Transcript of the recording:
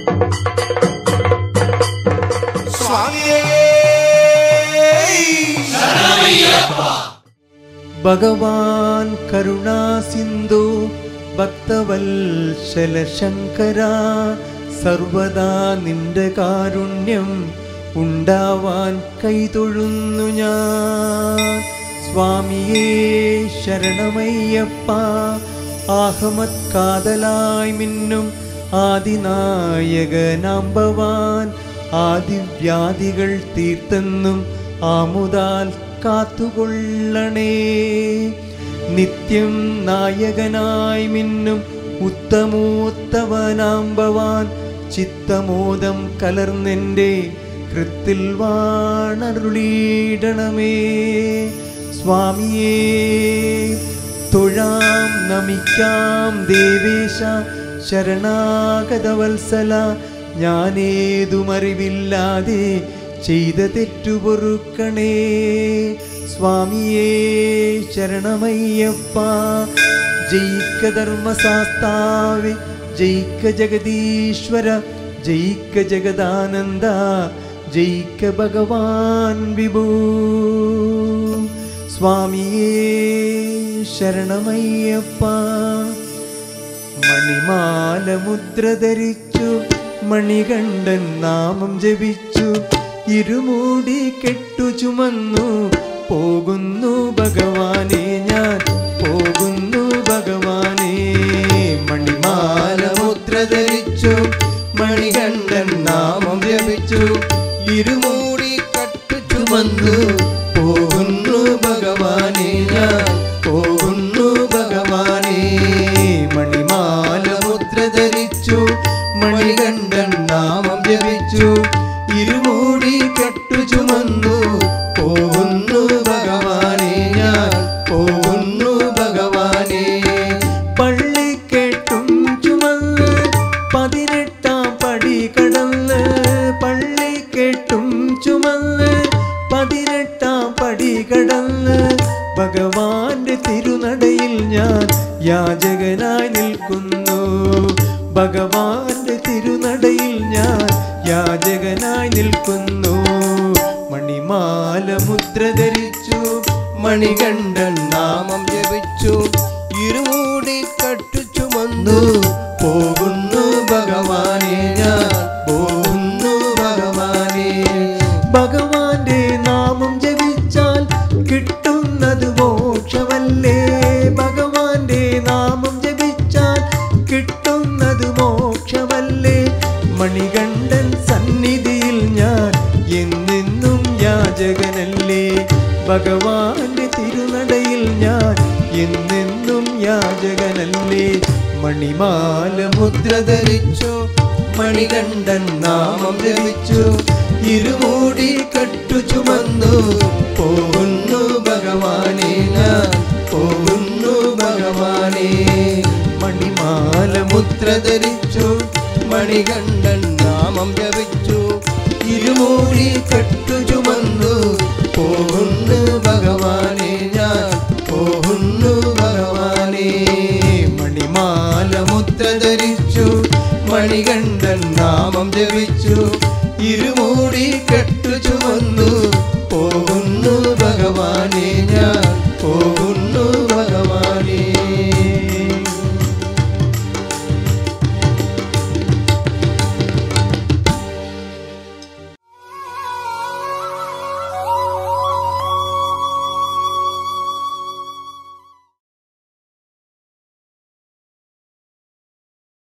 ഭഗവാൻ കരുണാസിന്ധു ഭക്തവത്സല ശങ്കര സർവദാ നിന്റെ കാരുണ്യം ഉണ്ടാവാൻ കൈതൊഴുന്നു ഞാൻ സ്വാമിയേ ശരണമയ്യപ്പ ആഹമത് കാതലായി മിന്നും ആദിനായകനാമ്പവാൻ ആദിവ്യാധികൾ തീർത്തെന്നും ആമുതാൽ കാത്തുകൊള്ളണേ നിത്യം നായകനായി മിന്നും ഉത്തമോത്തവനാമ്പവാൻ ചിത്തമോദം കലർന്നെൻ്റെ കൃത്തിൽ വാണരുളിയിടണമേ സ്വാമിയേ തൊഴാം നമിക്കാം ദേവേശ ശരണാഗതവത്സല ഞാനേതുമറിവില്ലാതെ ചെയ്ത തെറ്റുപൊറുക്കണേ സ്വാമിയേ ശരണമയ്യപ്പ ജയിക്ക ധർമ്മശാസ്താവേ ജയിക്ക ജഗദീശ്വര ജയിക്ക ജഗദാനന്ദ ജയിക്ക ഭഗവാൻ വിഭൂ സ്വാമിയേ ശരണമയ്യപ്പ മണിമാല മുദ്ര ധരിച്ചു മണികണ്ഠൻ നാമം ജപിച്ചു ഇരുമൂടി കെട്ടു ചുമന്നു പോകുന്നു ഭഗവാനെ ഞാൻ പോകുന്നു ഭഗവാനെ മണിമാല മുദ്ര ധരിച്ചു മണികണ്ഠൻ നാമം ജപിച്ചു ഇരുമൂടി കെട്ടു ചുമന്നു പോകുന്നു ഭഗവാനെ ഞാൻ പോകുന്നു ഭഗവാനെ മണിമാല മുദ്ര ധരിച്ചു മണികണ്ഠൻ നാമം ജപിച്ചു ഇരുമൂടി കെട്ടു ചുമന്നു പോകുന്നു ഭഗവാനെ ഞാൻ പോകുന്നു ഭഗവാനെ പള്ളി കെട്ടും ചുമന്ന് പതിനെട്ടാം പടി കടന്ന് പള്ളി കെട്ടും ചുമന്ന് പതിനെട്ടാം പടി കടന്ന് ഭഗവാന്റെ തിരുനടയിൽ ഞാൻ യാചകനായി നിൽക്കുന്നു ഭഗവാന്റെ തിരുനടയിൽ ഞാൻ യാചകനായി നിൽക്കുന്നു മണിമാല മുദ്ര ധരിച്ചു മണികണ്ഠൻ നാമം ജപിച്ചു ഇരുമൂടി കട്ടു ചുമന്നു പോകുന്നു ഭഗവാനെ ഞാൻ പോകുന്നു ഭഗവാനെ ഭഗവാന്റെ നാമം ജപിച്ചാൽ കിട്ടുന്നത് മോക്ഷമല്ലേ ഭഗവാന്റെ നാമം ജപിച്ചാൽ കിട്ടുന്നത് മോക്ഷമല്ലേ മണികണ്ഠൻ സന്നിധിയിൽ ഞാൻ എന്നെന്നും യാചകനല്ലേ ഭഗവാന്റെ തിരുനടയിൽ ഞാൻ എന്നെന്നും യാചകനല്ലേ മണിമാല മുദ്ര ധരിച്ചു മണികണ്ഠൻ നാമം ജപിച്ചു ഇരുമൂടി കട്ടു ചുമന്നു പോകുന്നു ഭഗവാനെ ഞാൻ പോകുന്നു ഭഗവാനെ മണിമാല മുദ്ര ധരിച്ചു മണികണ്ഠൻ നാമം ജപിച്ചു ഇരുമൂടി കട്ടു ചുമന്നു പോകുന്നു ഭഗവാനെ ഞാൻ പോകുന്നു ഭഗവാനെ മണിമാല മുദ്ര ധരിച്ചു മണികണ്ഠൻ നാമം ജപിച്ചു ഇരുമൂടി കെട്ടു ചുമന്നു പോകുന്നു ഭഗവാനെ ഞാൻ പോകുന്നു ഭഗവാനെ